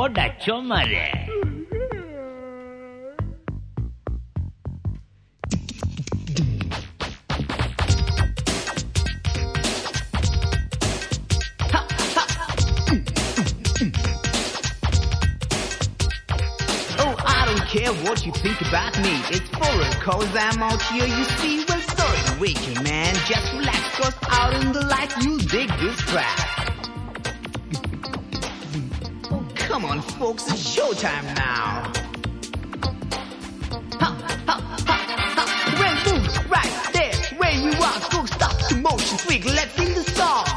போடா சோமாரு Oh, I don't care what you think about me. It's foreign cause I'm out here, you see. Well, sorry, wicked man. Just relax, cause out in the light, you dig this track. oh, come on, folks, it's showtime now. Ha, ha, ha, ha. Well, move right there where you are. Go stop the motion, freak. Let's sing the song.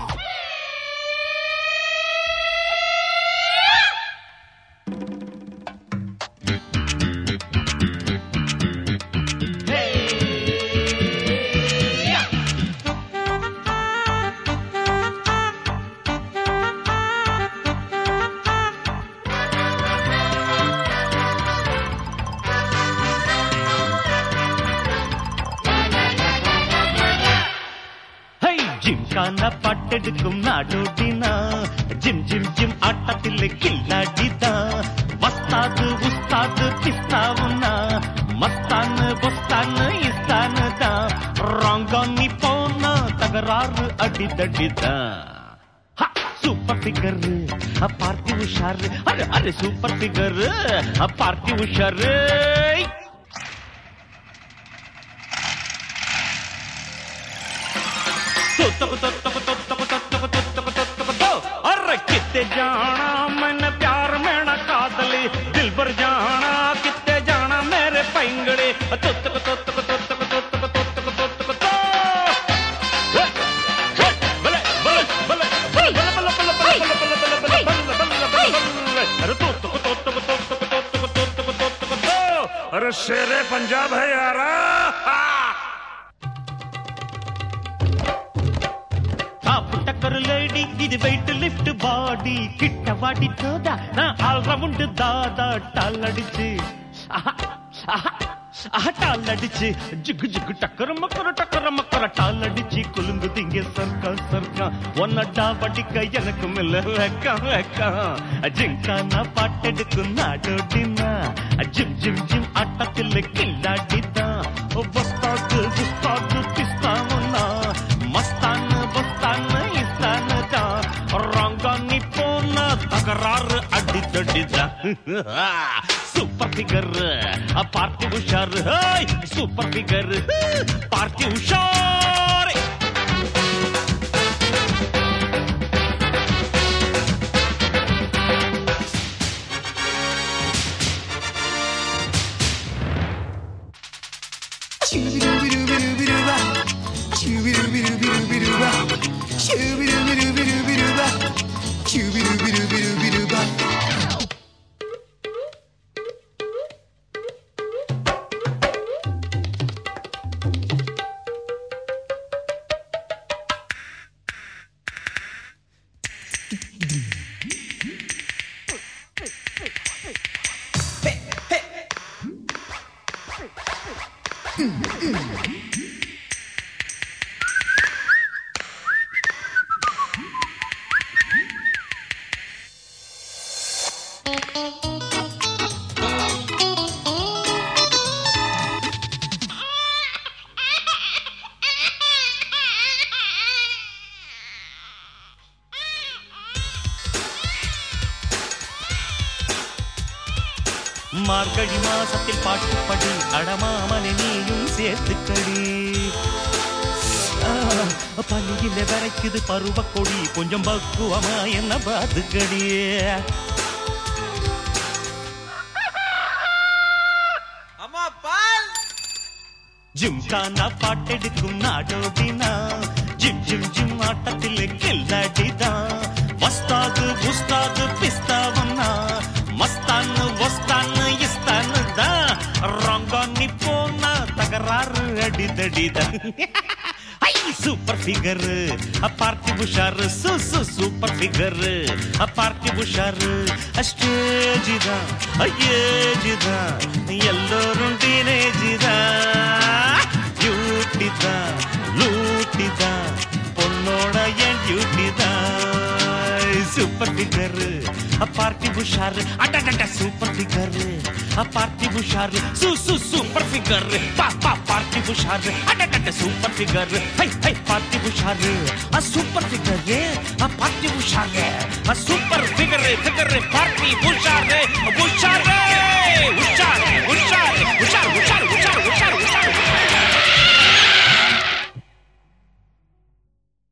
Hi gymkhana പാട്ടെടുക്കും നാടോടിന ജിം ജിം ജിം ആട്ടത്തിലെ കില്ലാടിത വസ്താദ് ഉസ്താദ് പിസ്താവുന്ന മസ്താന് ബൊസ്താന് ഇസ്താന് ദാ റാങ്കാങ്ങി പോന്ന തകരാറ് അടിതടിത சூப்பர் ஃபிகர் பார்ட்டி உஷாரு அரே அரே சூப்பர் ஃபிகர் பார்ட்டி உஷாரு अरे कितने जाना मैंने प्यार में ना कादली दिल भर जाना कितने जाना मेरे पैंगड़े तुत तुत तुत तुत तुत तुत तुत तुत तुत तुत बले बले बले बले बले बले बले बले बले बले बले बले बले बले अरे तुत तुत तुत तुत तुत तुत तुत तुत तुत तुत तुत अरे शेरे पंजाब है यारा டாப் டக்கர் லேடி இது வெயிட் லிஃப்ட் பாடி கிட்ட வாடி தோதா நான் ஆல் ரவுண்ட் தாதா டால் அடிச்சு ஆஹா, ஆஹா, ஆஹா, டால் அடிச்சு ஜிகு ஜிகு டக்கர மக்கர டக்கர மக்கர டால் அடிச்சு குலுங்குது இங்க சர்க்கா சர்க்கா ஒன்னடா வடிக்க எனக்கு இல்ல வெக்கம் வெக்கம் ஜிங்கானா பாட்டெடுக்கும் நாடோடினா ஜிம் ஜிம் ஜிம் ஆட்டத்தில் கில்லாடிதான் வஸ்தாது குஸ்தாது பிஸ்தாவுன்னா மஸ்தான்னு பஸ்தான்னு இஸ்தான்னு தான் ரங்காங்கி போன தகராறு அடித்தடிதான் சூப்பர் ஃபிகர் பார்ட்டி உஷார் ஹாய் சூப்பர் ஃபிகர் பார்ட்டி உஷார் Shoo-be-doo-be-doo-be-doo-be-doo-ba. Shoo-be-doo-be-doo-be-doo-be-doo-ba. Shoo-be-doo-be-doo-be-doo-be-doo-ba. Shoo-be-doo-be-doo-be-doo-be-doo-ba. மார்கழி மாசத்தில் பாட்டுப்படி அடமாமனை நீயும் சேர்த்துக்கடி ஆ, பனியில வரைக்குது பருவ கொடி கொஞ்சம் பக்குவமா என்ன பாத்துக்கடி ஜிம்கானா பாட்டெடுக்கும் நாடோடினா ஜிம் ஜிம் ஜிம் ஆட்டத்தில் கில்லாடிதான் வஸ்தாது புஸ்தாது பிஸ்தாவன்னா மஸ்தான்னு வஸ்தான்னு இஸ்தான்னு தான் ரங்காங்கி போனா தகராறு அடிதடிதான் ஐ சூப்பர் ஃபிகர் பார்ட்டி உஷாரு சு சு சூப்பர் ஃபிகர் பார்ட்டி உஷாரு ஸ்டேஜ் தான் ஏஜ் தான் எல்லோரும் டீனேஜ் தான் டியூட்டி தான் லூட்டி தான் பொண்ணோட என் டியூட்டி தான் சூப்பர் ஃபிகர் பார்ட்டி உஷாரு அடடட சூப்பர் ஃபிகர் பார்ட்டி உஷாரு சூ சூ சூப்பர் ஃபிகர் பா பா பார்ட்டி உஷாரு அடடட super figure hi hi party உஷாரு சூப்பர் ஃபிகர் பார்ட்டி உஷாரு சூப்பர் ஃபிகர் ஃபிகர் பார்ட்டி உஷாரு